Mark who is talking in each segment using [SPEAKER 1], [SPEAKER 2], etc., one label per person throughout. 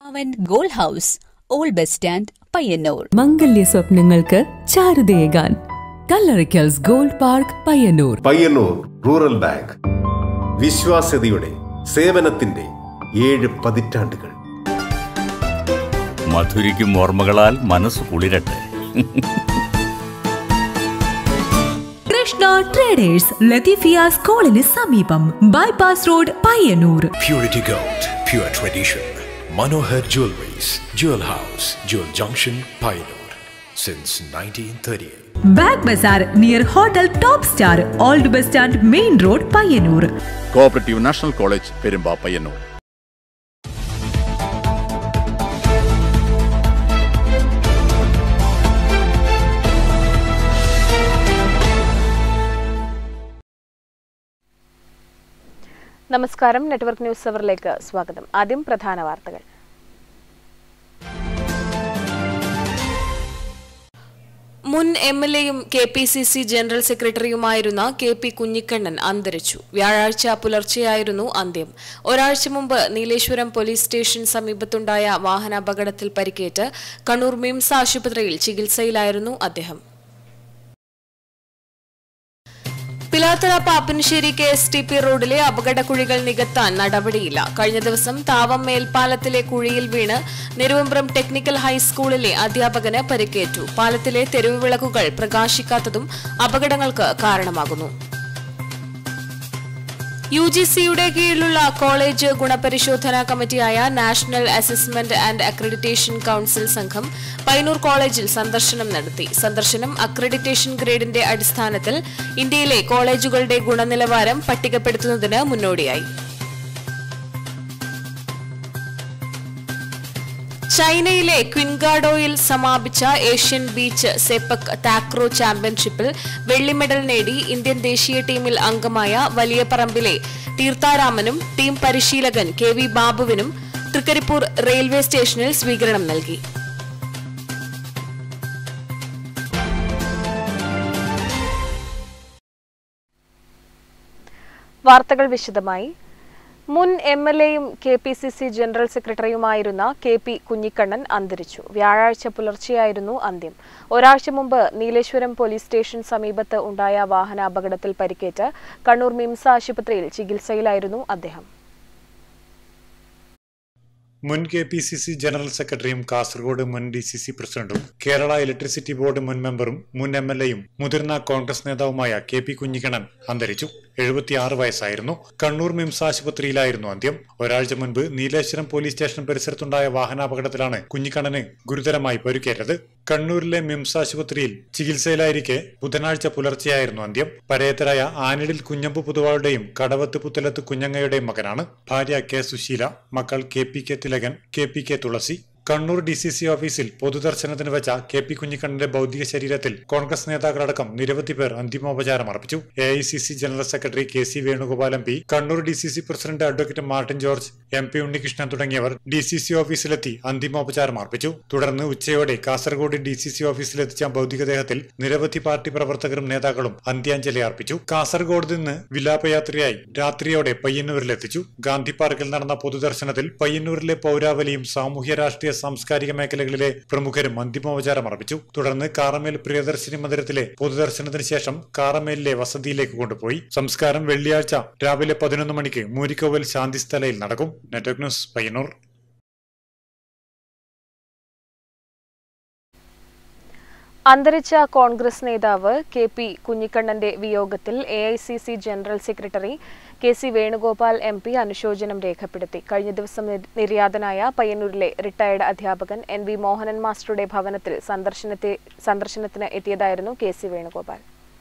[SPEAKER 1] അവൻ gold house old bus stand Payyanur
[SPEAKER 2] മംഗല്യ സ്വപ്നങ്ങൾക്ക് ചാരുതയേകാൻ Kallarickals gold park Payyanur
[SPEAKER 3] Payyanur rural bank വിശ്വാസ്യതയുടെ സേവനത്തിന്റെ ഏഴ് പതിറ്റാണ്ടുകൾ
[SPEAKER 4] മധുരിക്കും ഓർമ്മകളാൽ മനസ്സ് കുളിരട്ടെ
[SPEAKER 2] കൃഷ്ണ ട്രേഡേഴ്സ് ലത്തീഫിയ സ്കൂളിന് സമീപം bypass road Payyanur
[SPEAKER 5] Purity Gold, pure tradition. Manohar Jewelries, Jewel House, Jewel Junction, Pioneer. Since 1938.
[SPEAKER 2] Bag bazaar near hotel top star old bus stand main road Payyanur
[SPEAKER 6] cooperative national college Perumba Payyanur
[SPEAKER 7] നമസ്കാരം network news അവറിലേക്ക് സ്വാഗതം ആദ്യം പ്രധാന വാർത്തകൾ മുൻ M L എയും K P C C general സെക്രട്ടറിയുമായിരുന്ന K P Kunhikannan അന്തരിച്ചു വ്യാഴാഴ്ച പുലർച്ചെയായിരുന്നു അന്ത്യം ഒരാഴ്ച മുമ്പ് നീലേശ്വരം പോലീസ് സ്റ്റേഷൻ സമീപത്തുണ്ടായ വാഹനാപകടത്തിൽ പരിക്കേറ്റ് കണ്ണൂർ മിംസ് ആശുപത്രിയിൽ ചികിത്സയിലായിരുന്നു അദ്ദേഹം Pilathara Pappinisseri K S T P റോഡിലെ അപകടക്കുഴികൾ നികത്താൻ നടപടിയില്ല കഴിഞ്ഞ ദിവസം താവം മേൽപ്പാലത്തിലെ കുഴിയിൽ വീണ് നെരുവമ്പ്രം ടെക്നിക്കൽ ഹൈസ്കൂളിലെ അധ്യാപകന് പരിക്കേറ്റു പാലത്തിലെ തെരുവ് വിളക്കുകൾ പ്രകാശിക്കാത്തതും അപകടങ്ങൾക്ക് കാരണമാകുന്നു യു ജി സിയുടെ കീഴിലുള്ള കോളേജ് ഗുണപരിശോധനാ കമ്മിറ്റിയായ national assessment and accreditation council സംഘം പൈനൂർ കോളേജിൽ സന്ദർശനം നടത്തി സന്ദർശനം അക്രഡിറ്റേഷൻ ഗ്രേഡിന്റെ അടിസ്ഥാനത്തിൽ ഇന്ത്യയിലെ കോളേജുകളുടെ ഗുണനിലവാരം പട്ടികപ്പെടുത്തുന്നതിന് മുന്നോടിയായി ചൈനയിലെ ക്വിൻഗാഡോയിൽ സമാപിച്ച ഏഷ്യൻ ബീച്ച് സെപ്പക് താക്രോ ചാമ്പ്യൻഷിപ്പിൽ വെള്ളി മെഡൽ നേടി ഇന്ത്യൻ ദേശീയ ടീമിൽ അംഗമായ വലിയ പറമ്പിലെ തീർത്ഥാരാമനും ടീം പരിശീലകൻ കെ വി ബാബുവിനും തൃക്കരിപ്പൂർ റെയിൽവേ സ്റ്റേഷനിൽ സ്വീകരണം നൽകി വാർത്തകൾ വിശദമായി മുൻ എം എൽ എയും K P C C general സെക്രട്ടറിയുമായിരുന്ന കെ പി കുഞ്ഞിക്കണ്ണൻ അന്തരിച്ചു വ്യാഴാഴ്ച പുലർച്ചെയായിരുന്നു അന്ത്യം ഒരാഴ്ച മുമ്പ് നീലേശ്വരം പോലീസ് സ്റ്റേഷൻ സമീപത്ത് ഉണ്ടായ വാഹനാപകടത്തിൽ പരിക്കേറ്റ് കണ്ണൂർ മിംസ് ആശുപത്രിയിൽ ചികിത്സയിലായിരുന്നു അദ്ദേഹം
[SPEAKER 8] മുൻ K P C C general സെക്രട്ടറിയും കാസർഗോഡ് മുൻ ഡി സി സി പ്രസിഡന്റും കേരള ഇലക്ട്രിസിറ്റി ബോർഡ് മുൻ മെമ്പറും മുൻ എം എൽ എയും മുതിർന്ന കോൺഗ്രസ് നേതാവുമായ കെ പി കുഞ്ഞിക്കണ്ണൻ അന്തരിച്ചു എഴുപത്തിയാറ് വയസ്സായിരുന്നു കണ്ണൂർ മിംസ് ആശുപത്രിയിലായിരുന്നു അന്ത്യം ഒരാഴ്ച മുൻപ് നീലേശ്വരം പോലീസ് സ്റ്റേഷൻ പരിസരത്തുണ്ടായ വാഹനാപകടത്തിലാണ് കുഞ്ഞിക്കണ്ണന് ഗുരുതരമായി പരിക്കേറ്റത് കണ്ണൂരിലെ മിംസ് ആശുപത്രിയിൽ ചികിത്സയിലായിരിക്കെ ബുധനാഴ്ച പുലർച്ചെയായിരുന്നു അന്ത്യം പരേതരായ ആനിടിൽ കുഞ്ഞമ്പു പുതുവാളുടെയും കടവത്ത് പുത്തലത്ത് കുഞ്ഞങ്ങയുടെയും മകനാണ് ഭാര്യ കെ സുശീല മക്കൾ K P K Thilakan K P K Thulasi Kannur D C C ഓഫീസിൽ പൊതുദർശനത്തിന് വെച്ച കെ പി കുഞ്ഞിക്കണ്ണന്റെ ഭൗതിക ശരീരത്തിൽ കോൺഗ്രസ് നേതാക്കളടക്കം നിരവധി പേർ അന്തിമോപചാരം അർപ്പിച്ചു A I C C general secretary K C Venugopal M P Kannur D C C president advocate Martin George M P Unnikrishnan തുടങ്ങിയവർ ഡി സി സി ഓഫീസിലെത്തി അന്തിമോപചാരം അർപ്പിച്ചു തുടർന്ന് ഉച്ചയോടെ കാസർഗോഡ് ഡി സി സി ഓഫീസിലെത്തിച്ച ഭൗതികദേഹത്തിൽ നിരവധി പാർട്ടി പ്രവർത്തകരും നേതാക്കളും അന്ത്യാഞ്ജലി അർപ്പിച്ചു കാസർഗോഡ് നിന്ന് വിലാപയാത്രയായി രാത്രിയോടെ പയ്യന്നൂരിലെത്തിച്ചു ഗാന്ധി പാർക്കിൽ നടന്ന പൊതുദർശനത്തിൽ പയ്യന്നൂരിലെ പൗരാവലിയും സാമൂഹ്യ രാഷ്ട്രീയ സാംസ്കാരിക മേഖലകളിലെ പ്രമുഖരും അന്തിമോപചാരം അർപ്പിച്ചു തുടർന്ന് കാറമേൽ പ്രിയദർശിനി മന്ദിരത്തിലെ പൊതുദർശനത്തിന് ശേഷം കാറമേലിലെ വസതിയിലേക്ക് കൊണ്ടുപോയി സംസ്കാരം വെള്ളിയാഴ്ച രാവിലെ പതിനൊന്ന് മണിക്ക് മൂരിക്കോവൽ ശാന്തിസ്ഥലയിൽ നടക്കും നെറ്റ്വർക്ക് ന്യൂസ് പയ്യന്നൂർ
[SPEAKER 7] അന്തരിച്ച കോൺഗ്രസ് നേതാവ് കെ പി കുഞ്ഞിക്കണ്ണന്റെ വിയോഗത്തിൽ A I C C general secretary K C Venugopal M P അനുശോചനം രേഖപ്പെടുത്തി കഴിഞ്ഞ ദിവസം നി- നിര്യാതനായ പയ്യന്നൂരിലെ റിട്ടയർഡ് അധ്യാപകൻ എൻ വി മോഹനൻ മാസ്റ്ററുടെ ഭവനത്തിൽ സന്ദർശനത്തെ സന്ദർശനത്തിന് എത്തിയതായിരുന്നു കെ സി വേണുഗോപാൽ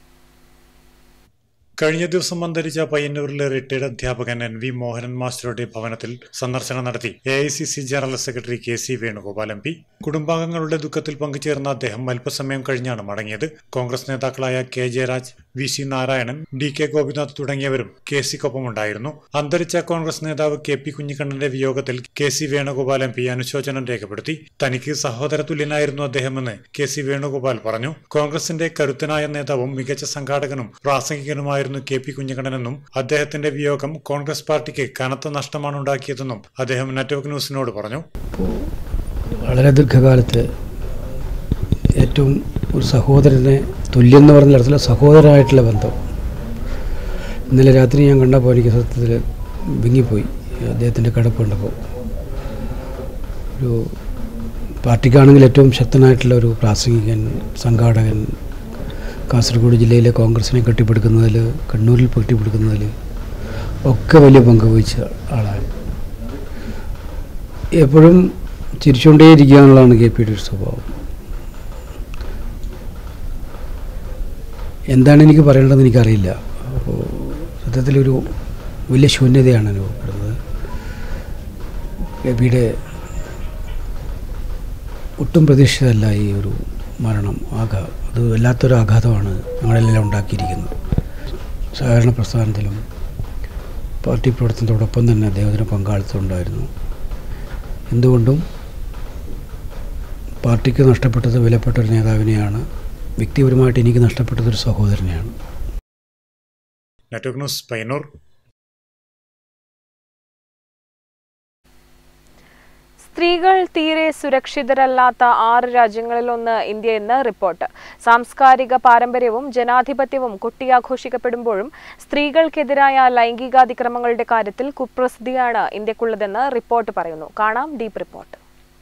[SPEAKER 8] കഴിഞ്ഞ ദിവസം അന്തരിച്ച പയ്യന്നൂരിലെ റിട്ടയർഡ് അധ്യാപകൻ എൻ വി മോഹനൻ മാസ്റ്ററുടെ ഭവനത്തിൽ സന്ദർശനം നടത്തി A I C C general secretary K C Venugopal M P കുടുംബാംഗങ്ങളുടെ ദുഃഖത്തിൽ പങ്കുചേർന്ന അദ്ദേഹം അല്പസമയം കഴിഞ്ഞാണ് മടങ്ങിയത് കോൺഗ്രസ് നേതാക്കളായ K Jayaraj V C Narayanan D K Gopinath തുടങ്ങിയവരും കെ സിക്കൊപ്പമുണ്ടായിരുന്നു അന്തരിച്ച കോൺഗ്രസ് നേതാവ് കെ പി കുഞ്ഞിക്കണ്ണന്റെ വിയോഗത്തിൽ K C Venugopal M P അനുശോചനം രേഖപ്പെടുത്തി തനിക്ക് സഹോദരതുല്യനായിരുന്നു അദ്ദേഹമെന്ന് കെ സി വേണുഗോപാൽ പറഞ്ഞു കോൺഗ്രസിന്റെ കരുത്തനായ നേതാവും മികച്ച സംഘാടകനും പ്രാസംഗികനുമായിരുന്നു കെ പി കുഞ്ഞിക്കണ്ണനെന്നും അദ്ദേഹത്തിന്റെ വിയോഗം കോൺഗ്രസ് പാർട്ടിക്ക് കനത്ത നഷ്ടമാണ് ഉണ്ടാക്കിയതെന്നും അദ്ദേഹം നെറ്റ്വർക്ക് ന്യൂസിനോട് പറഞ്ഞു
[SPEAKER 9] വളരെ ദീർഘകാലത്ത് ഏറ്റവും ഒരു സഹോദരനെ തുല്യം എന്ന് പറഞ്ഞ തരത്തിൽ സഹോദരനായിട്ടുള്ള ബന്ധം ഇന്നലെ രാത്രി ഞാൻ കണ്ടപ്പോൾ എനിക്ക് സത്യത്തിൽ വിങ്ങിപ്പോയി അദ്ദേഹത്തിൻ്റെ കിടപ്പ് കണ്ടപ്പോൾ ഒരു പാർട്ടിക്കാണെങ്കിൽ ഏറ്റവും ശക്തനായിട്ടുള്ള ഒരു പ്രാസംഗികൻ സംഘാടകൻ കാസർഗോഡ് ജില്ലയിലെ കോൺഗ്രസിനെ കെട്ടിപ്പടുക്കുന്നതിൽ കണ്ണൂരിൽ കെട്ടിപ്പടുക്കുന്നതിൽ ഒക്കെ വലിയ പങ്ക് വഹിച്ച ആളാണ് എപ്പോഴും ചിരിച്ചുകൊണ്ടേയിരിക്കുക എന്നുള്ളതാണ് കെ പിയുടെ ഒരു സ്വഭാവം എന്താണ് എനിക്ക് പറയേണ്ടതെന്ന് എനിക്കറിയില്ല അപ്പോൾ സത്യത്തിലൊരു വലിയ ശൂന്യതയാണ് അനുഭവപ്പെടുന്നത് കെ പിയുടെ ഒട്ടും പ്രതീക്ഷിതമല്ല ഈ ഒരു മരണം ആഘാ അത് വല്ലാത്തൊരു ആഘാതമാണ് ഞങ്ങളെല്ലാം ഉണ്ടാക്കിയിരിക്കുന്നത് സഹകരണ പ്രസ്ഥാനത്തിലും പാർട്ടി പ്രവർത്തനത്തോടൊപ്പം തന്നെ അദ്ദേഹത്തിന് പങ്കാളിത്തം ഉണ്ടായിരുന്നു എന്തുകൊണ്ടും പാർട്ടിക്ക് നഷ്ടപ്പെട്ടത് വിലപ്പെട്ട ഒരു നേതാവിനെയാണ് വ്യക്തിപരമായിട്ട് എനിക്ക് നഷ്ടപ്പെട്ടത് ഒരു സഹോദരനെയാണ്
[SPEAKER 8] നെറ്റ്വർക്ക് ന്യൂസ് പയ്യന്നൂർ
[SPEAKER 7] സ്ത്രീകൾ തീരെ സുരക്ഷിതരല്ലാത്ത ആറ് രാജ്യങ്ങളിലൊന്ന് ഇന്ത്യയെന്ന് റിപ്പോർട്ട് സാംസ്കാരിക പാരമ്പര്യവും ജനാധിപത്യവും കൊട്ടിയാഘോഷിക്കപ്പെടുമ്പോഴും സ്ത്രീകൾക്കെതിരായ ലൈംഗികാതിക്രമങ്ങളുടെ കാര്യത്തിൽ കുപ്രസിദ്ധിയാണ് ഇന്ത്യക്കുള്ളതെന്ന് റിപ്പോർട്ട് പറയുന്നു കാണാം ഡീപ് റിപ്പോർട്ട്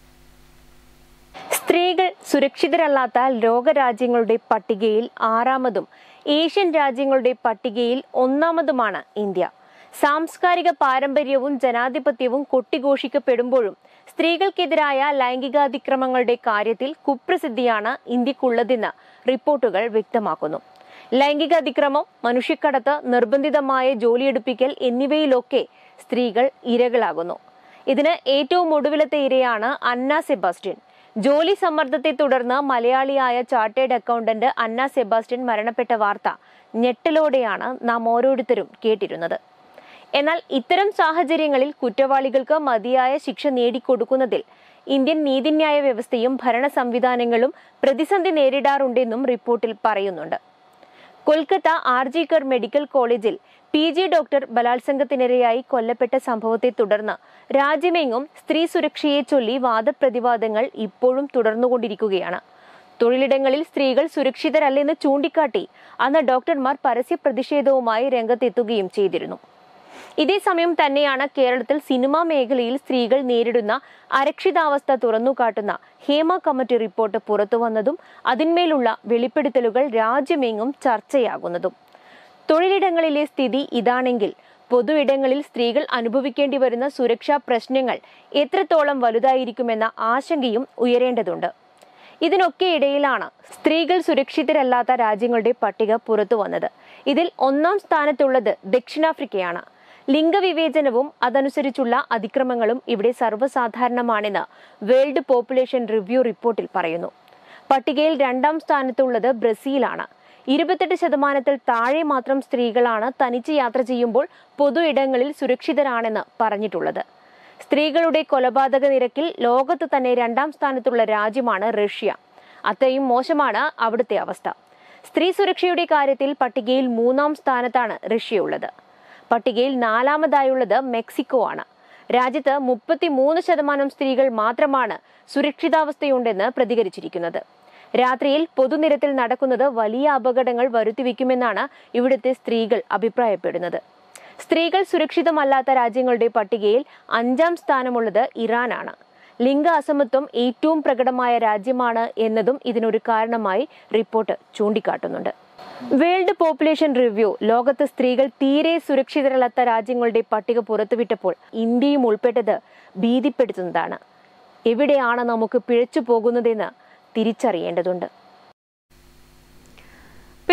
[SPEAKER 10] സ്ത്രീകൾ സുരക്ഷിതരല്ലാത്ത ലോകരാജ്യങ്ങളുടെ പട്ടികയിൽ ആറാമതും ഏഷ്യൻ രാജ്യങ്ങളുടെ പട്ടികയിൽ ഒന്നാമതുമാണ് ഇന്ത്യ സാംസ്കാരിക പാരമ്പര്യവും ജനാധിപത്യവും കൊട്ടിഘോഷിക്കപ്പെടുമ്പോഴും സ്ത്രീകൾക്കെതിരായ ലൈംഗികാതിക്രമങ്ങളുടെ കാര്യത്തിൽ കുപ്രസിദ്ധിയാണ് ഇന്ത്യക്കുള്ളതെന്ന് റിപ്പോർട്ടുകൾ വ്യക്തമാക്കുന്നു ലൈംഗിക അതിക്രമം മനുഷ്യക്കടത്ത് നിർബന്ധിതമായ ജോലിയെടുപ്പിക്കൽ എന്നിവയിലൊക്കെ സ്ത്രീകൾ ഇരകളാകുന്നു ഇതിന് ഏറ്റവും ഒടുവിലത്തെ ഇരയാണ് അന്ന സെബാസ്റ്റ്യൻ ജോലി സമ്മർദ്ദത്തെ തുടർന്ന് മലയാളിയായ ചാർട്ടേഡ് അക്കൗണ്ടന്റ് അന്ന സെബാസ്റ്റ്യൻ മരണപ്പെട്ട വാർത്ത ഞെട്ടലോടെയാണ് നാം ഓരോരുത്തരും കേട്ടിരുന്നത് എന്നാൽ ഇത്തരം സാഹചര്യങ്ങളിൽ കുറ്റവാളികൾക്ക് മതിയായ ശിക്ഷ നേടിക്കൊടുക്കുന്നതിൽ ഇന്ത്യൻ നീതിന്യായ വ്യവസ്ഥയും ഭരണ സംവിധാനങ്ങളും പ്രതിസന്ധി നേരിടാറുണ്ടെന്നും റിപ്പോർട്ടിൽ പറയുന്നുണ്ട് കൊൽക്കത്ത ആർജിക്കർ മെഡിക്കൽ കോളേജിൽ പി ജി ഡോക്ടർ ബലാത്സംഗത്തിനിരയായി കൊല്ലപ്പെട്ട സംഭവത്തെ തുടർന്ന് രാജ്യമെങ്ങും സ്ത്രീ സുരക്ഷയെ ചൊല്ലി വാദപ്രതിവാദങ്ങൾ ഇപ്പോഴും തുടർന്നുകൊണ്ടിരിക്കുകയാണ് തൊഴിലിടങ്ങളിൽ സ്ത്രീകൾ സുരക്ഷിതരല്ലെന്ന് ചൂണ്ടിക്കാട്ടി അന്ന് ഡോക്ടർമാർ പരസ്യ പ്രതിഷേധവുമായി രംഗത്തെത്തുകയും ചെയ്തിരുന്നു ഇതേസമയം തന്നെയാണ് കേരളത്തിൽ സിനിമാ മേഖലയിൽ സ്ത്രീകൾ നേരിടുന്ന അരക്ഷിതാവസ്ഥ തുറന്നുകാട്ടുന്ന ഹേമ കമ്മിറ്റി റിപ്പോർട്ട് പുറത്തുവന്നതും അതിന്മേലുള്ള വെളിപ്പെടുത്തലുകൾ രാജ്യമെങ്ങും ചർച്ചയാകുന്നതും തൊഴിലിടങ്ങളിലെ സ്ഥിതി ഇതാണെങ്കിൽ പൊതു ഇടങ്ങളിൽ സ്ത്രീകൾ അനുഭവിക്കേണ്ടി വരുന്ന സുരക്ഷാ പ്രശ്നങ്ങൾ എത്രത്തോളം വലുതായിരിക്കുമെന്ന ആശങ്കയും ഉയരേണ്ടതുണ്ട് ഇതിനൊക്കെ ഇടയിലാണ് സ്ത്രീകൾ സുരക്ഷിതരല്ലാത്ത രാജ്യങ്ങളുടെ പട്ടിക പുറത്തു വന്നത് ഇതിൽ ഒന്നാം സ്ഥാനത്തുള്ളത് ദക്ഷിണാഫ്രിക്കയാണ് ലിംഗവിവേചനവും അതനുസരിച്ചുള്ള അതിക്രമങ്ങളും ഇവിടെ സർവ്വസാധാരണമാണെന്ന് വേൾഡ് പോപ്പുലേഷൻ റിവ്യൂ റിപ്പോർട്ടിൽ പറയുന്നു പട്ടികയിൽ രണ്ടാം സ്ഥാനത്തുള്ളത് ബ്രസീലാണ് ഇരുപത്തെട്ട് ശതമാനത്തിൽ താഴെ മാത്രം സ്ത്രീകളാണ് തനിച്ച് യാത്ര ചെയ്യുമ്പോൾ പൊതു ഇടങ്ങളിൽ സുരക്ഷിതരാണെന്ന് പറഞ്ഞിട്ടുള്ളത് സ്ത്രീകളുടെ കൊലപാതക നിരക്കിൽ ലോകത്ത് തന്നെ രണ്ടാം സ്ഥാനത്തുള്ള രാജ്യമാണ് റഷ്യ അത്രയും മോശമാണ് അവിടുത്തെ അവസ്ഥ സ്ത്രീ സുരക്ഷയുടെ കാര്യത്തിൽ പട്ടികയിൽ മൂന്നാം സ്ഥാനത്താണ് റഷ്യയുള്ളത് പട്ടികയിൽ നാലാമതായുള്ളത് മെക്സിക്കോ ആണ് രാജ്യത്ത് മുപ്പത്തി മൂന്ന് ശതമാനം സ്ത്രീകൾ മാത്രമാണ് സുരക്ഷിതാവസ്ഥയുണ്ടെന്ന് പ്രതികരിച്ചിരിക്കുന്നത് രാത്രിയിൽ പൊതുനിരത്തിൽ നടക്കുന്നത് വലിയ അപകടങ്ങൾ വരുത്തിവെക്കുമെന്നാണ് ഇവിടുത്തെ സ്ത്രീകൾ അഭിപ്രായപ്പെടുന്നത് സ്ത്രീകൾ സുരക്ഷിതമല്ലാത്ത രാജ്യങ്ങളുടെ പട്ടികയിൽ അഞ്ചാം സ്ഥാനമുള്ളത് ഇറാനാണ് ലിംഗ അസമത്വം ഏറ്റവും പ്രകടമായ രാജ്യമാണ് എന്നതും ഇതിനൊരു കാരണമായി റിപ്പോർട്ട് ചൂണ്ടിക്കാട്ടുന്നുണ്ട് വേൾഡ് പോപ്പുലേഷൻ റിവ്യൂ ലോകത്ത് സ്ത്രീകൾ തീരെ സുരക്ഷിതരല്ലാത്ത രാജ്യങ്ങളുടെ പട്ടിക പുറത്തുവിട്ടപ്പോൾ ഇന്ത്യയും ഉൾപ്പെട്ടത് ഭീതിപ്പെടുത്തുന്നതാണ് എവിടെയാണ് നമുക്ക് പിഴച്ചു പോകുന്നതെന്ന് തിരിച്ചറിയേണ്ടതുണ്ട്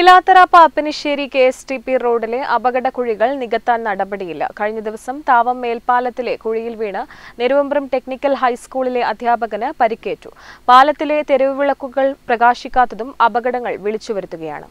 [SPEAKER 7] Pilathara Pappinisseri K S T P റോഡിലെ അപകട കുഴികൾ നികത്താൻ നടപടിയില്ല കഴിഞ്ഞ ദിവസം താവം മേൽപ്പാലത്തിലെ കുഴിയിൽ വീണ് നെരുവമ്പ്രം ടെക്നിക്കൽ ഹൈസ്കൂളിലെ അധ്യാപകന് പരിക്കേറ്റു പാലത്തിലെ തെരുവ് വിളക്കുകൾ പ്രകാശിക്കാത്തതും അപകടങ്ങൾ വിളിച്ചുവരുത്തുകയാണ്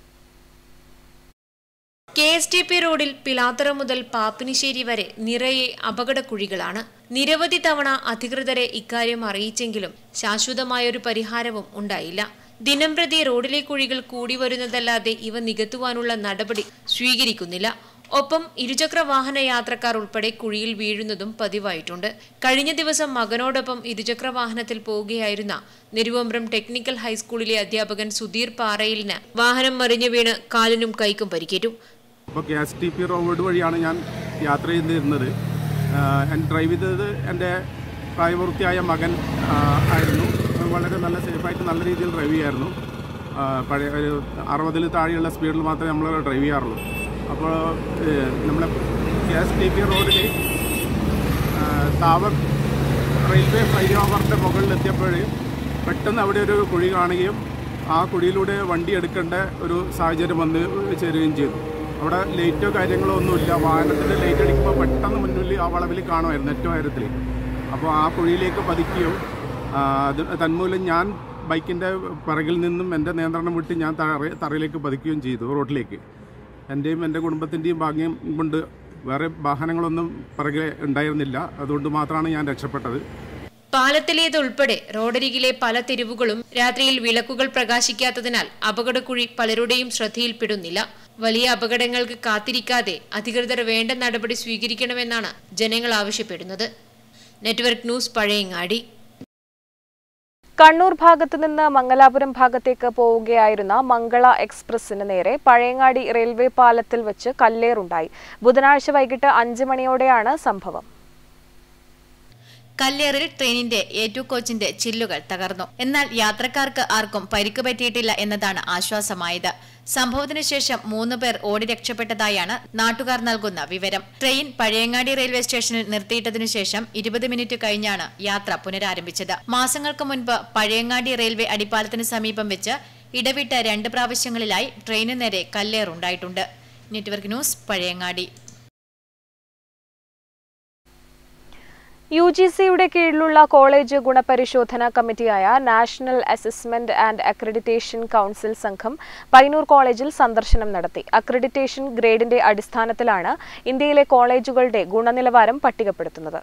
[SPEAKER 11] കെ എസ് ടി പി റോഡിൽ പിലാത്തറ മുതൽ പാപ്പിനിശ്ശേരി വരെ നിറയെ അപകടക്കുഴികളാണ് നിരവധി തവണ അധികൃതരെ ഇക്കാര്യം അറിയിച്ചെങ്കിലും ശാശ്വതമായൊരു പരിഹാരവും ഉണ്ടായില്ല ദിനംപ്രതി റോഡിലെ കുഴികൾ കൂടി വരുന്നതല്ലാതെ ഇവ നികത്തുവാനുള്ള നടപടി സ്വീകരിക്കുന്നില്ല ഒപ്പം ഇരുചക്ര വാഹന യാത്രക്കാർ ഉൾപ്പെടെ കുഴിയിൽ വീഴുന്നതും പതിവായിട്ടുണ്ട് കഴിഞ്ഞ ദിവസം മകനോടൊപ്പം ഇരുചക്ര വാഹനത്തിൽ പോവുകയായിരുന്ന നെരുവമ്പ്രം ടെക്നിക്കൽ ഹൈസ്കൂളിലെ അധ്യാപകൻ സുധീർ പാറയിലിന് വാഹനം മറിഞ്ഞു വീണ് കാലിനും കൈക്കും പരിക്കേറ്റു
[SPEAKER 12] അപ്പോൾ K S T P road വഴിയാണ് ഞാൻ യാത്ര ചെയ്തിരുന്നത് ഞാൻ ഡ്രൈവ് ചെയ്തത് എൻ്റെ പ്രായപൂർത്തിയായ മകൻ ആ, ആയിരുന്നു വളരെ നല്ല സേഫായിട്ട് നല്ല രീതിയിൽ ഡ്രൈവ് ചെയ്യായിരുന്നു ആ, പഴയ ഒരു അറുപതിൽ താഴെയുള്ള സ്പീഡിൽ മാത്രമേ നമ്മൾ ഡ്രൈവ് ചെയ്യാറുള്ളൂ അപ്പോൾ നമ്മളെ കെ എസ് ടി പി റോഡിൽ താവർ റെയിൽവേ ഫ്ലൈ ഓവറിൻ്റെ മുകളിലെത്തിയപ്പോൾ പെട്ടെന്ന് അവിടെ ഒരു കുഴി കാണുകയും ആ കുഴിയിലൂടെ വണ്ടി എടുക്കേണ്ട ഒരു സാഹചര്യം വന്ന് ചേരുകയും ചെയ്തു അവിടെ ലൈറ്റോ കാര്യങ്ങളോ ഒന്നുമില്ല വാഹനത്തിൻ്റെ ലൈറ്റ് അടിക്കുമ്പോൾ പെട്ടെന്ന് മുന്നിൽ ആ വളവിൽ കാണുമായിരുന്നു ഏറ്റവും ഉയരത്തിൽ അപ്പോൾ ആ കുഴിയിലേക്ക് പതിക്കുകയും ആ, അത് തന്മൂലം ഞാൻ ബൈക്കിൻ്റെ പിറകിൽ നിന്നും എൻ്റെ നിയന്ത്രണം വിട്ട് ഞാൻ തറ തറയിലേക്ക് പതിക്കുകയും ചെയ്തു റോഡിലേക്ക് എൻ്റെയും എൻ്റെ കുടുംബത്തിൻ്റെയും ഭാഗ്യം കൊണ്ട് വേറെ വാഹനങ്ങളൊന്നും പിറകെ ഉണ്ടായിരുന്നില്ല അതുകൊണ്ട് മാത്രമാണ് ഞാൻ രക്ഷപ്പെട്ടത്
[SPEAKER 11] പാലത്തിലേതുൾപ്പെടെ റോഡരികിലെ പല തെരുവുകളും രാത്രിയിൽ വിളക്കുകൾ പ്രകാശിക്കാത്തതിനാൽ അപകടക്കുഴി പലരുടെയും ശ്രദ്ധയിൽപ്പെടുന്നില്ല വലിയ അപകടങ്ങൾക്ക് കാത്തിരിക്കാതെ അധികൃതർ വേണ്ട നടപടി സ്വീകരിക്കണമെന്നാണ് ജനങ്ങൾ ആവശ്യപ്പെടുന്നത് നെറ്റ്വർക്ക് ന്യൂസ് പഴയങ്ങാടി
[SPEAKER 7] കണ്ണൂർ ഭാഗത്തു നിന്ന് മംഗലാപുരം ഭാഗത്തേക്ക് പോവുകയായിരുന്ന മംഗള എക്സ്പ്രസിന് നേരെ പഴയങ്ങാടി റെയിൽവേ പാലത്തിൽ വെച്ച് കല്ലേറുണ്ടായി ബുധനാഴ്ച വൈകിട്ട് അഞ്ച് മണിയോടെയാണ് സംഭവം
[SPEAKER 13] കല്ലേറിൽ ട്രെയിനിന്റെ എ ടു കോച്ചിന്റെ ചില്ലുകൾ തകർന്നു എന്നാൽ യാത്രക്കാർക്ക് ആർക്കും പരിക്ക് പറ്റിയിട്ടില്ല എന്നതാണ് ആശ്വാസമായത് സംഭവത്തിനു ശേഷം മൂന്ന് പേർ ഓടി രക്ഷപ്പെട്ടതായാണ് നാട്ടുകാർ നൽകുന്ന വിവരം ട്രെയിൻ പഴയങ്ങാടി റെയിൽവേ സ്റ്റേഷനിൽ നിർത്തിയിട്ടതിനു ശേഷം ഇരുപത് മിനിറ്റ് കഴിഞ്ഞാണ് യാത്ര പുനരാരംഭിച്ചത് മാസങ്ങൾക്ക് മുൻപ് പഴയങ്ങാടി റെയിൽവേ അടിപ്പാലത്തിന് സമീപം വെച്ച് ഇടവിട്ട രണ്ട് പ്രാവശ്യങ്ങളിലായി ട്രെയിനു നേരെ കല്ലേറുണ്ടായിട്ടുണ്ട് network news Pazhayangadi
[SPEAKER 7] U G സിയുടെ കീഴിലുള്ള കോളേജ് ഗുണപരിശോധനാ കമ്മിറ്റിയായ national assessment and accreditation council സംഘം പൈനൂർ കോളേജിൽ സന്ദർശനം നടത്തി അക്രഡിറ്റേഷൻ ഗ്രേഡിന്റെ അടിസ്ഥാനത്തിലാണ് ഇന്ത്യയിലെ കോളേജുകളുടെ ഗുണനിലവാരം പട്ടികപ്പെടുത്തുന്നത്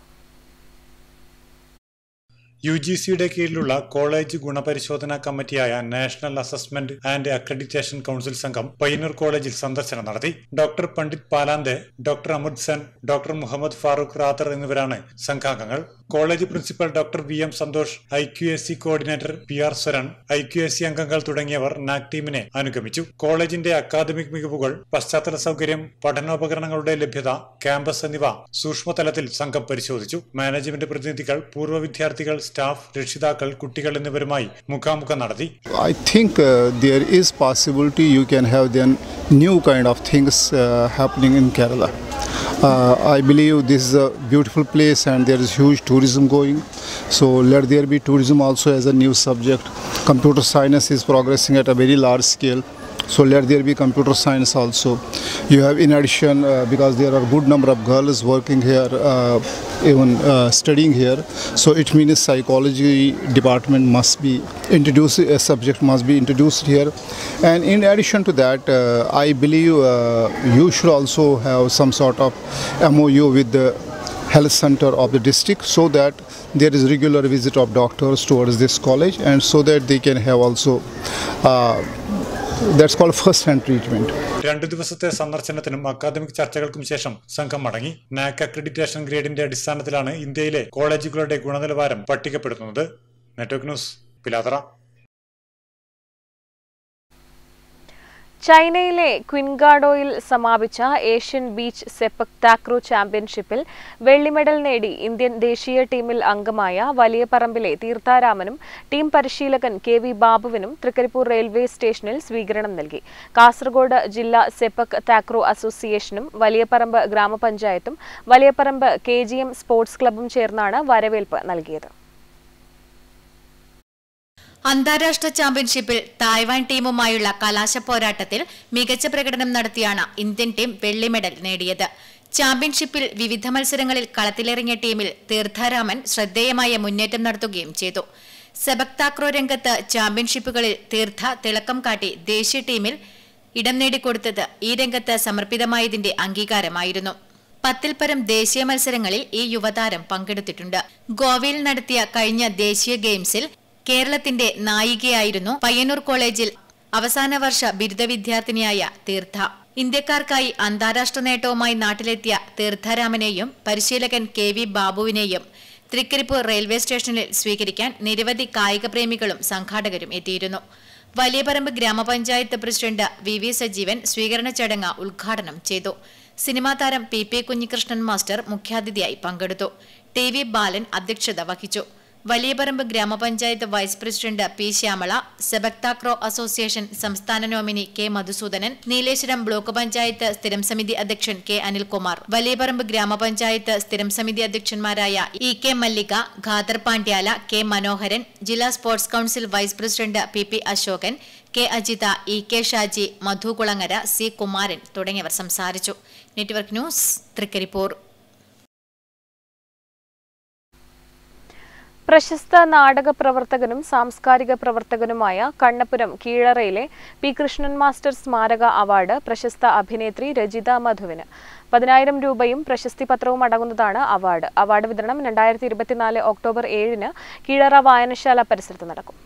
[SPEAKER 8] യു ജി സിയുടെ കീഴിലുള്ള കോളേജ് ഗുണപരിശോധനാ കമ്മിറ്റിയായ national assessment and accreditation council സംഘം പയ്യന്നൂർ കോളേജിൽ സന്ദർശനം നടത്തി ഡോക്ടർ പണ്ഡിറ്റ് പാലാന്തെ ഡോക്ടർ അമുദ് സെൻ ഡോക്ടർ മുഹമ്മദ് ഫാറൂഖ് റാത്തർ എന്നിവരാണ് സംഘാംഗങ്ങൾ college principal doctor V M Santhosh I Q S C coordinator P R Swaran I Q S C അംഗങ്ങൾ തുടങ്ങിയവർ നാക് ടീമിനെ അനുഗമിച്ചു കോളേജിന്റെ അക്കാദമിക് മികവുകൾ പശ്ചാത്തല സൗകര്യം പഠനോപകരണങ്ങളുടെ ലഭ്യത ക്യാമ്പസ് എന്നിവ സൂക്ഷ്മതലത്തിൽ സംഘം പരിശോധിച്ചു മാനേജ്മെന്റ് പ്രതിനിധികൾ പൂർവ്വ വിദ്യാർത്ഥികൾ സ്റ്റാഫ് രക്ഷിതാക്കൾ കുട്ടികൾ എന്നിവരുമായി മുഖാമുഖം നടത്തി
[SPEAKER 14] I think uh, there is possibility you can have then new kind of things uh, happening in Kerala. Uh, I believe this is a beautiful place and there is huge tourism going. So let there be tourism also as a new subject. Computer science is progressing at a very large scale. So let there be computer science also. You have in addition uh, because there are good number of girls working here, uh, even uh, studying here. So it means psychology department must be introduced. A subject must be introduced here. And in addition to that, uh, I believe uh, you should also have some sort of MOU with the health center of the district so that there is regular visit of doctors towards this college and so that they can have also uh, that's called first hand treatment
[SPEAKER 8] രണ്ടു ദിവസത്തെ സന്ദർശനത്തിനും academic ചർച്ചകൾക്കും ശേഷം സംഘം മടങ്ങി NAAC accreditation ഗ്രേഡിന്റെ അടിസ്ഥാനത്തിലാണ് ഇന്ത്യയിലെ കോളേജുകളുടെ ഗുണനിലവാരം പട്ടികപ്പെടുത്തുന്നത് network news പിലാതറ
[SPEAKER 7] ചൈനയിലെ ക്വിൻഗാഡോയിൽ സമാപിച്ച ഏഷ്യൻ ബീച്ച് സെപ്പക് താക്രോ ചാമ്പ്യൻഷിപ്പിൽ വെള്ളി മെഡൽ നേടി ഇന്ത്യൻ ദേശീയ ടീമിൽ അംഗമായ വലിയ പറമ്പിലെ തീർത്ഥാരാമനും ടീം പരിശീലകൻ കെ വി ബാബുവിനും തൃക്കരിപ്പൂർ റെയിൽവേ സ്റ്റേഷനിൽ സ്വീകരണം നൽകി കാസർഗോഡ് ജില്ലാ സെപ്പക് താക്രോ അസോസിയേഷനും വലിയപറമ്പ് ഗ്രാമപഞ്ചായത്തും Valiyaparamba K G M sports ക്ലബ്ബും ചേർന്നാണ് വരവേൽപ്പ് നൽകിയത്
[SPEAKER 13] അന്താരാഷ്ട്ര ചാമ്പ്യൻഷിപ്പിൽ തായ്വാൻ ടീമുമായുള്ള കലാശ പോരാട്ടത്തിൽ മികച്ച പ്രകടനം നടത്തിയാണ് ഇന്ത്യൻ ടീം വെള്ളി മെഡൽ നേടിയത് ചാമ്പ്യൻഷിപ്പിൽ വിവിധ മത്സരങ്ങളിൽ കളത്തിലിറങ്ങിയ ടീമിൽ തീർത്ഥാരാമൻ ശ്രദ്ധേയമായ മുന്നേറ്റം നടത്തുകയും ചെയ്തു സെബക് താക്രോ രംഗത്ത് ചാമ്പ്യൻഷിപ്പുകളിൽ തീർത്ഥ തിളക്കം കാട്ടി ദേശീയ ടീമിൽ ഇടം നേടിക്കൊടുത്തത് ഈ രംഗത്ത് സമർപ്പിതമായതിന്റെ അംഗീകാരമായിരുന്നു പത്തിൽ പരം ദേശീയ മത്സരങ്ങളിൽ ഈ യുവതാരം പങ്കെടുത്തിട്ടുണ്ട് ഗോവയിൽ നടത്തിയ കഴിഞ്ഞ ദേശീയ ഗെയിംസിൽ കേരളത്തിന്റെ നായികയായിരുന്നു പയ്യന്നൂർ കോളേജിൽ അവസാന വർഷ ബിരുദ വിദ്യാർത്ഥിനിയായ തീർത്ഥ ഇന്ത്യക്കാർക്കായി അന്താരാഷ്ട്ര നേട്ടവുമായി നാട്ടിലെത്തിയ തീർത്ഥാരാമനെയും പരിശീലകൻ കെ വി ബാബുവിനെയും തൃക്കരിപ്പൂർ റെയിൽവേ സ്റ്റേഷനിൽ സ്വീകരിക്കാൻ നിരവധി കായിക പ്രേമികളും സംഘാടകരും എത്തിയിരുന്നു വലിയപറമ്പ് ഗ്രാമപഞ്ചായത്ത് പ്രസിഡന്റ് വി വി സജീവൻ സ്വീകരണ ചടങ്ങ് ഉദ്ഘാടനം ചെയ്തു സിനിമാ താരം പി പി കുഞ്ഞികൃഷ്ണൻ മാസ്റ്റർ മുഖ്യാതിഥിയായി പങ്കെടുത്തു ടി വി ബാലൻ അധ്യക്ഷത വഹിച്ചു വലിയപറമ്പ് ഗ്രാമപഞ്ചായത്ത് vice president P Shyamala sepak takraw association സംസ്ഥാന nominee K Madhusoodanan Nileshwaram block panchayat സ്ഥിരം സമിതി അധ്യക്ഷൻ കെ അനിൽകുമാർ വലിയപറമ്പ് ഗ്രാമപഞ്ചായത്ത് സ്ഥിരം സമിതി അധ്യക്ഷന്മാരായ E K Mallika Khader Pandyala K Manoharan ജില്ലാ sports council vice president P P Ashokan K Ajitha E K Shaji Madhu Kulangara C Kumaran തുടങ്ങിയവർ സംസാരിച്ചു നെറ്റ്വർക്ക് ന്യൂസ് തൃക്കരിപ്പൂർ
[SPEAKER 7] പ്രശസ്ത നാടക പ്രവർത്തകനും സാംസ്കാരിക പ്രവർത്തകനുമായ കണ്ണപുരം കീഴറയിലെ പി കൃഷ്ണൻ മാസ്റ്റർ സ്മാരക അവാർഡ് പ്രശസ്ത അഭിനേത്രി രജിത മധുവിന് പതിനായിരം രൂപയും പ്രശസ്തി പത്രവും അടങ്ങുന്നതാണ് അവാർഡ് അവാർഡ് വിതരണം രണ്ടായിരത്തി ഇരുപത്തിനാല് ഒക്ടോബർ ഏഴിന് കീഴറ വായനശാല പരിസരത്ത് നടക്കും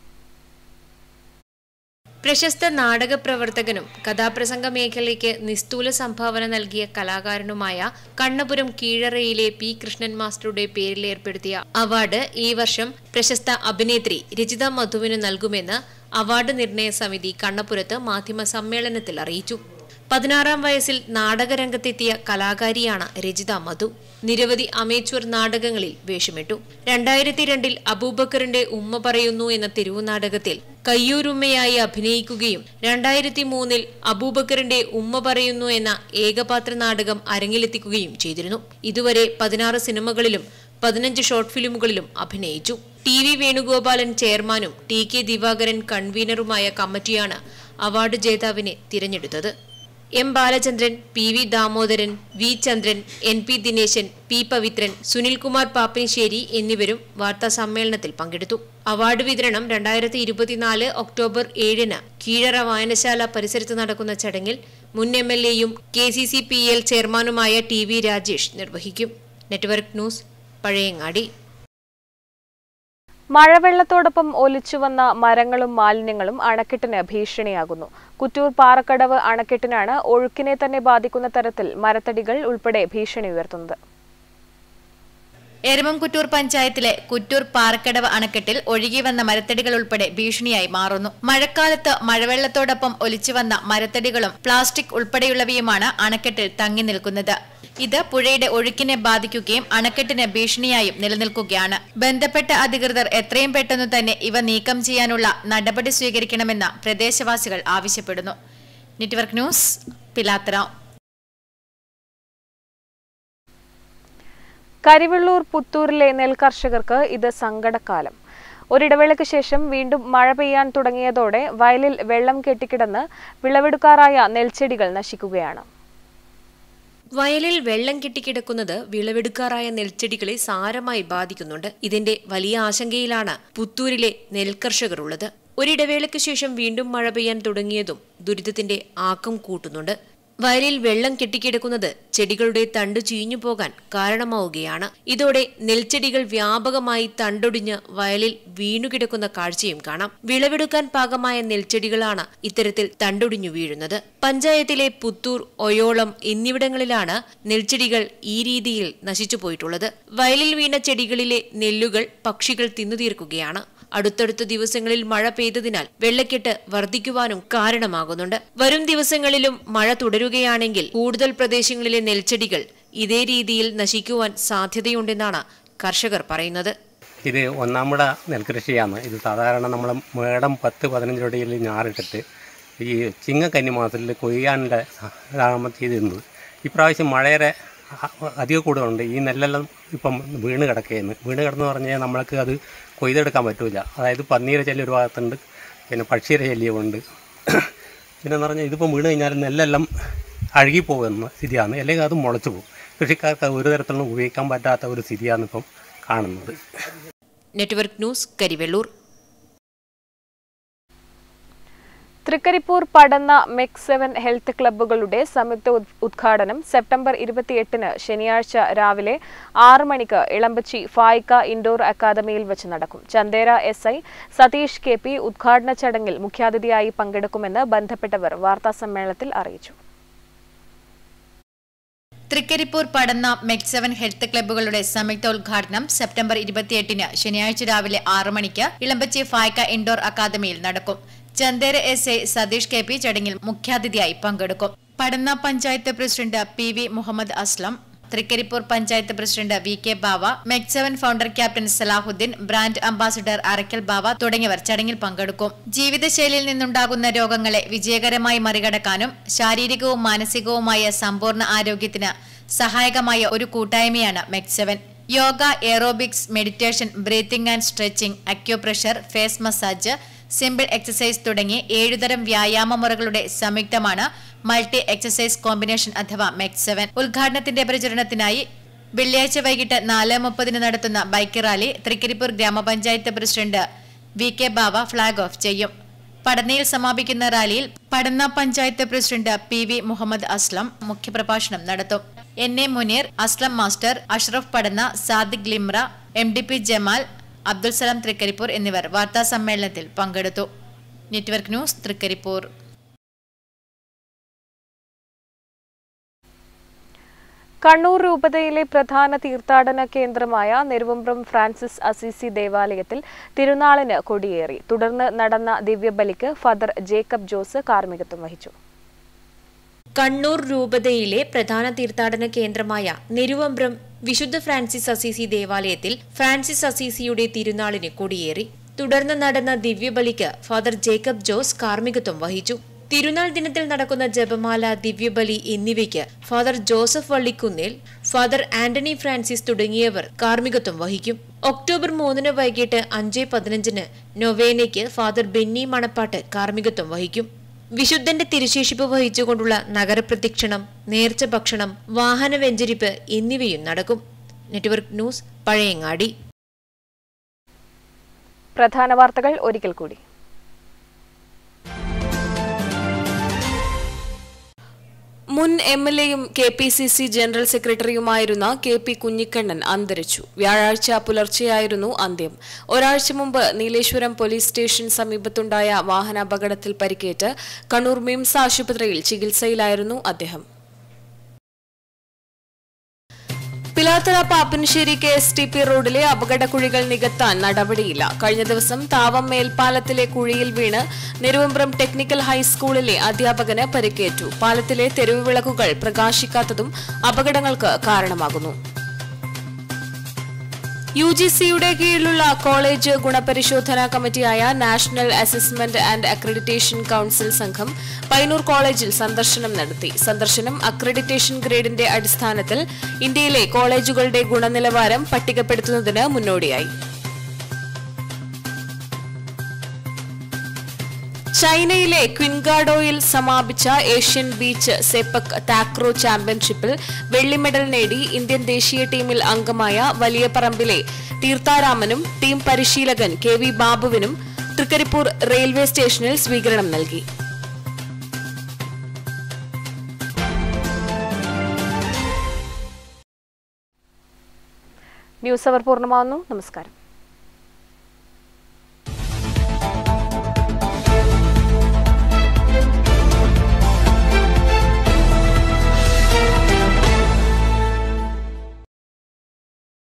[SPEAKER 11] പ്രശസ്ത നാടക പ്രവർത്തകനും കഥാപ്രസംഗ മേഖലയ്ക്ക് നിസ്തൂല സംഭാവന നൽകിയ കലാകാരനുമായ കണ്ണപുരം കീഴറയിലെ പി കൃഷ്ണൻ മാസ്റ്ററുടെ പേരിൽ ഏർപ്പെടുത്തിയ അവാർഡ് ഈ വർഷം പ്രശസ്ത അഭിനേത്രി രജിത മധുവിന് നൽകുമെന്ന് അവാർഡ് നിർണയ സമിതി കണ്ണപുരത്ത് മാധ്യമ സമ്മേളനത്തിൽ അറിയിച്ചു പതിനാറാം വയസ്സിൽ നാടകരംഗത്തെത്തിയ കലാകാരിയാണ് രജിത മധു നിരവധി അമേച്വർ നാടകങ്ങളിൽ വേഷമിട്ടു രണ്ടായിരത്തി രണ്ടിൽ അബൂബക്കറിന്റെ ഉമ്മ പറയുന്നു എന്ന തെരുവു നാടകത്തിൽ കയ്യൂരുമ്മയായി അഭിനയിക്കുകയും രണ്ടായിരത്തി മൂന്നിൽ അബൂബക്കറിന്റെ ഉമ്മ പറയുന്നു എന്ന ഏകപാത്ര നാടകം അരങ്ങിലെത്തിക്കുകയും ചെയ്തിരുന്നു ഇതുവരെ പതിനാറ് സിനിമകളിലും പതിനഞ്ച് ഷോർട്ട് ഫിലിമുകളിലും അഭിനയിച്ചു ടി വി വേണുഗോപാലൻ ചെയർമാനും ടി കെ ദിവാകരൻ കൺവീനറുമായ കമ്മിറ്റിയാണ് അവാർഡ് ജേതാവിനെ തിരഞ്ഞെടുത്തത് M Balachandran P V Damodaran V Chandran N P Dineshan P Pavithran Sunilkumar Pappinisseri എന്നിവരും വാർത്താ സമ്മേളനത്തിൽ പങ്കെടുത്തു അവാർഡ് വിതരണം രണ്ടായിരത്തി ഇരുപത്തിനാല് ഒക്ടോബർ ഏഴിന് കീഴറ വായനശാല പരിസരത്ത് നടക്കുന്ന ചടങ്ങിൽ മുൻ എം എൽ എയും K C C P L ചെയർമാനുമായ ടി വി രാജേഷ് നിർവഹിക്കും നെറ്റ്വർക്ക് ന്യൂസ് പഴയങ്ങാടി
[SPEAKER 7] മഴവെള്ളത്തോടൊപ്പം ഒലിച്ചുവന്ന മരങ്ങളും മാലിന്യങ്ങളും അണക്കെട്ടിന് ഭീഷണിയാകുന്നു കുറ്റൂർ പാറക്കടവ് അണക്കെട്ടിനാണ് ഒഴുക്കിനെ തന്നെ ബാധിക്കുന്ന തരത്തിൽ മരത്തടികൾ ഉൾപ്പെടെ ഭീഷണി ഉയർത്തുന്നത്
[SPEAKER 13] എരമംകുറ്റൂർ പഞ്ചായത്തിലെ കുറ്റൂർ പാറക്കടവ് അണക്കെട്ടിൽ ഒഴുകി വന്ന മരത്തടികൾ ഉൾപ്പെടെ ഭീഷണിയായി മാറുന്നു മഴക്കാലത്ത് മഴവെള്ളത്തോടൊപ്പം ഒലിച്ചു വന്ന മരത്തടികളും പ്ലാസ്റ്റിക് ഉൾപ്പെടെയുള്ളവയുമാണ് അണക്കെട്ടിൽ തങ്ങി നിൽക്കുന്നത് ഇത് പുഴയുടെ ഒഴുക്കിനെ ബാധിക്കുകയും അണക്കെട്ടിന് ഭീഷണിയായും നിലനിൽക്കുകയാണ് ബന്ധപ്പെട്ട അധികൃതർ എത്രയും പെട്ടെന്ന് തന്നെ ഇവ നീക്കം ചെയ്യാനുള്ള നടപടി സ്വീകരിക്കണമെന്ന് പ്രദേശവാസികൾ ആവശ്യപ്പെടുന്നു നെറ്റ്വർക്ക് ന്യൂസ് പിലാത്തറ
[SPEAKER 7] കരിവെള്ളൂർ പുത്തൂരിലെ നെൽ കർഷകർക്ക് ഇത് സങ്കടക്കാലം ഒരിടവേളയ്ക്ക് ശേഷം വീണ്ടും മഴ പെയ്യാൻ തുടങ്ങിയതോടെ വയലിൽ വെള്ളം കെട്ടിക്കിടന്ന് വിളവെടുക്കാറായ നെൽച്ചെടികൾ നശിക്കുകയാണ്
[SPEAKER 11] വയലിൽ വെള്ളം കെട്ടിക്കിടക്കുന്നത് വിളവെടുക്കാറായ നെൽച്ചെടികളെ സാരമായി ബാധിക്കുന്നുണ്ട് ഇതിന്റെ വലിയ ആശങ്കയിലാണ് പുത്തൂരിലെ നെൽകർഷകർ ഉള്ളത് ഒരിടവേളയ്ക്ക് ശേഷം വീണ്ടും മഴ പെയ്യാൻ തുടങ്ങിയതും ദുരിതത്തിന്റെ ആക്കം കൂട്ടുന്നുണ്ട് വയലിൽ വെള്ളം കെട്ടിക്കിടക്കുന്നത് ചെടികളുടെ തണ്ട് ചീഞ്ഞു പോകാൻ കാരണമാവുകയാണ് ഇതോടെ നെൽച്ചെടികൾ വ്യാപകമായി തണ്ടൊടിഞ്ഞ് വയലിൽ വീണുകിടക്കുന്ന കാഴ്ചയും കാണാം വിളവെടുക്കാൻ പാകമായ നെൽച്ചെടികളാണ് ഇത്തരത്തിൽ തണ്ടൊടിഞ്ഞു വീഴുന്നത് പഞ്ചായത്തിലെ പുത്തൂർ ഒയോളം എന്നിവിടങ്ങളിലാണ് നെൽച്ചെടികൾ ഈ രീതിയിൽ നശിച്ചു പോയിട്ടുള്ളത് വയലിൽ വീണ ചെടികളിലെ നെല്ലുകൾ പക്ഷികൾ തിന്നുതീർക്കുകയാണ് അടുത്തടുത്ത ദിവസങ്ങളിൽ മഴ പെയ്തതിനാൽ വെള്ളക്കെട്ട് വർദ്ധിക്കുവാനും കാരണമാകുന്നുണ്ട് വരും ദിവസങ്ങളിലും മഴ തുടരുകയാണെങ്കിൽ കൂടുതൽ പ്രദേശങ്ങളിലെ നെൽച്ചെടികൾ ഇതേ രീതിയിൽ നശിക്കുവാൻ സാധ്യതയുണ്ടെന്നാണ് കർഷകർ പറയുന്നത്
[SPEAKER 15] ഇത് ഒന്നാമട നെൽകൃഷിയാണ് ഇത് സാധാരണ നമ്മൾ മേടം പത്ത് പതിനഞ്ചടിയിൽ ഞാറിട്ടിട്ട് ഈ ചിങ്ങക്കന്നി മാസത്തിൽ കൊയ്യാനുള്ള ഇതാണ് ചെയ്തിരുന്നത് ഇപ്രാവശ്യം മഴയുടെ അ- അധികം കൂടുതലുണ്ട് ഈ നെല്ലെല്ലാം ഇപ്പം വീണ് കിടക്കുകയെന്ന് വീണ് കിടന്ന് പറഞ്ഞാൽ നമ്മൾക്ക് അത് കൊയ്തെടുക്കാൻ പറ്റില്ല അതായത് പന്നീരെ ശല്യം ഒരു ഭാഗത്തുണ്ട് പിന്നെ പക്ഷിയുടെ ശല്യമുണ്ട് പിന്നെ എന്ന് പറഞ്ഞാൽ ഇതിപ്പം വീണ് കഴിഞ്ഞാൽ നെല്ലെല്ലാം അഴുകിപ്പോകുന്ന സ്ഥിതിയാണ് അല്ലെങ്കിൽ അത് മുളച്ചു പോകും കൃഷിക്കാർക്ക് അത് ഒരു തരത്തിലും ഉപയോഗിക്കാൻ പറ്റാത്ത ഒരു സ്ഥിതിയാണ് ഇപ്പം കാണുന്നത്
[SPEAKER 11] network news Karivellur
[SPEAKER 7] Thrikkaripur Padanna MEC seven health ക്ലബ്ബുകളുടെ സംയുക്ത ഉദ്- ഉദ്ഘാടനം സെപ്റ്റംബർ ഇരുപത്തിയെട്ടിന് ശനിയാഴ്ച രാവിലെ ആറ് മണിക്ക് ഇളമ്പച്ചി ഫായിക്ക ഇൻഡോർ അക്കാദമിയിൽ വെച്ച് നടക്കും Chandera S I Satheesh K P ഉദ്ഘാടന ചടങ്ങിൽ മുഖ്യാതിഥിയായി പങ്കെടുക്കുമെന്ന് ബന്ധപ്പെട്ടവർ വാർത്താസമ്മേളനത്തിൽ അറിയിച്ചു
[SPEAKER 13] Thrikkaripur Padanna MEC seven health ക്ലബ്ബുകളുടെ സംയുക്ത ഉദ്ഘാടനം സെപ്റ്റംബർ ഇരുപത്തിയെട്ടിന് ശനിയാഴ്ച രാവിലെ ആറ് മണിക്ക് ഇളമ്പച്ചി ഫായ്ക്ക ഇൻഡോർ അക്കാദമിയിൽ നടക്കും Chandera S A Satheesh K P ചടങ്ങിൽ മുഖ്യാതിഥിയായി പങ്കെടുക്കും Padanna panchayat president P V Muhammad Aslam Thrikkaripur panchayat president V K Bava MEC seven founder captain Salahuddin brand ambassador Arakkal Bava തുടങ്ങിയവർ ചടങ്ങിൽ പങ്കെടുക്കും ജീവിതശൈലിയിൽ നിന്നുണ്ടാകുന്ന രോഗങ്ങളെ വിജയകരമായി മറികടക്കാനും ശാരീരികവും മാനസികവുമായ സമ്പൂർണ്ണ ആരോഗ്യത്തിന് സഹായകമായ ഒരു കൂട്ടായ്മയാണ് MEC seven yoga aerobics meditation breathing and stretching acupressure face massage simple exercise തുടങ്ങി ഏഴുതരം വ്യായാമ മുറകളുടെ സംയുക്തമാണ് മൾട്ടി എക്സസൈസ് കോമ്പിനേഷൻ അഥവാ മെക് സെവൻ ഉദ്ഘാടനത്തിന്റെ പ്രചരണത്തിനായി വെള്ളിയാഴ്ച വൈകിട്ട് നാല് മുപ്പതിന് നടത്തുന്ന ബൈക്ക് റാലി തൃക്കരിപ്പൂർ ഗ്രാമപഞ്ചായത്ത് president V K Bava flag off ചെയ്യും പടനയിൽ സമാപിക്കുന്ന റാലിയിൽ Padanna panchayat president P V Muhammad Aslam മുഖ്യപ്രഭാഷണം നടത്തും N A Muneer Aslam master Ashraf Padanna Sadiq Limra M D P Jamal Abdul Salam Thrikkaripur എന്നിവർ വാർത്താ സമ്മേളനത്തിൽ പങ്കെടുത്തു നെറ്റ്വർക്ക് ന്യൂസ് തൃക്കരിപ്പൂർ
[SPEAKER 7] കണ്ണൂർ രൂപതയിലെ പ്രധാന തീർത്ഥാടന കേന്ദ്രമായ നെരുവമ്പ്രം ഫ്രാൻസിസ് അസീസി ദേവാലയത്തിൽ തിരുനാളിന് കൊടിയേറി തുടർന്ന് നടന്ന ദിവ്യബലിക്ക് ഫാദർ ജേക്കബ് ജോസ് കാർമ്മികത്വം വഹിച്ചു
[SPEAKER 11] കണ്ണൂർ രൂപതയിലെ പ്രധാന തീർത്ഥാടന കേന്ദ്രമായ നെരുവമ്പ്രം വിശുദ്ധ ഫ്രാൻസിസ് അസീസി ദേവാലയത്തിൽ ഫ്രാൻസിസ് അസീസിയുടെ തിരുനാളിന് കൊടിയേറി തുടർന്ന് നടന്ന ദിവ്യബലിക്ക് ഫാദർ ജേക്കബ് ജോസ് കാർമ്മികത്വം വഹിച്ചു തിരുനാൾ ദിനത്തിൽ നടക്കുന്ന ജപമാല ദിവ്യബലി എന്നിവയ്ക്ക് ഫാദർ ജോസഫ് വള്ളിക്കുന്നിൽ ഫാദർ ആന്റണി ഫ്രാൻസിസ് തുടങ്ങിയവർ കാർമ്മികത്വം വഹിക്കും ഒക്ടോബർ മൂന്നിന് വൈകിട്ട് അഞ്ച് പതിനഞ്ചിന് നൊവേനയ്ക്ക് ഫാദർ ബെന്നി മണപ്പാട്ട് കാർമ്മികത്വം വഹിക്കും വിശുദ്ധന്റെ തിരുശേഷിപ്പ് വഹിച്ചുകൊണ്ടുള്ള നഗരപ്രദക്ഷിണം നേർച്ച ഭക്ഷണം വാഹന വെഞ്ചരിപ്പ് എന്നിവയും നടക്കും നെറ്റ്വർക്ക് ന്യൂസ് പഴയങ്ങാടി
[SPEAKER 7] പ്രധാന വാർത്തകൾ ഒരിക്കൽ കൂടി മുൻ എം എൽ എയും K P C C general സെക്രട്ടറിയുമായിരുന്ന കെ പി കുഞ്ഞിക്കണ്ണൻ അന്തരിച്ചു വ്യാഴാഴ്ച പുലർച്ചെയായിരുന്നു അന്ത്യം ഒരാഴ്ച മുമ്പ് നീലേശ്വരം പോലീസ് സ്റ്റേഷൻ സമീപത്തുണ്ടായ വാഹനാപകടത്തിൽ പരിക്കേറ്റ് കണ്ണൂർ മിംസ് ആശുപത്രിയിൽ ചികിത്സയിലായിരുന്നു അദ്ദേഹം Pilathara Pappinisseri K S T P റോഡിലെ അപകടക്കുഴികൾ നികത്താൻ നടപടിയില്ല കഴിഞ്ഞ ദിവസം താവം മേൽപ്പാലത്തിലെ കുഴിയിൽ വീണ് നെരുവമ്പ്രം ടെക്നിക്കൽ ഹൈസ്കൂളിലെ അധ്യാപകന് പരിക്കേറ്റു പാലത്തിലെ തെരുവ് വിളക്കുകൾ പ്രകാശിക്കാത്തതും അപകടങ്ങൾക്ക് കാരണമാകുന്നു യു ജി സിയുടെ കീഴിലുള്ള കോളേജ് ഗുണപരിശോധനാ കമ്മിറ്റിയായ national assessment and accreditation council സംഘം പൈനൂർ കോളേജിൽ സന്ദർശനം നടത്തി സന്ദർശനം അക്രഡിറ്റേഷൻ ഗ്രേഡിന്റെ അടിസ്ഥാനത്തിൽ ഇന്ത്യയിലെ കോളേജുകളുടെ ഗുണനിലവാരം പട്ടികപ്പെടുത്തുന്നതിന് മുന്നോടിയായി ചൈനയിലെ ക്വിൻഗാഡോയിൽ സമാപിച്ച ഏഷ്യൻ ബീച്ച് സെപ്പക് താക്രോ ചാമ്പ്യൻഷിപ്പിൽ വെള്ളി മെഡൽ നേടി ഇന്ത്യൻ ദേശീയ ടീമിൽ അംഗമായ വലിയ പറമ്പിലെ തീർത്ഥാരാമനും ടീം പരിശീലകൻ കെ വി ബാബുവിനും തൃക്കരിപ്പൂർ റെയിൽവേ സ്റ്റേഷനിൽ സ്വീകരണം നൽകി ന്യൂസ് അവർ പൂർണ്ണമാവുന്നു നമസ്കാരം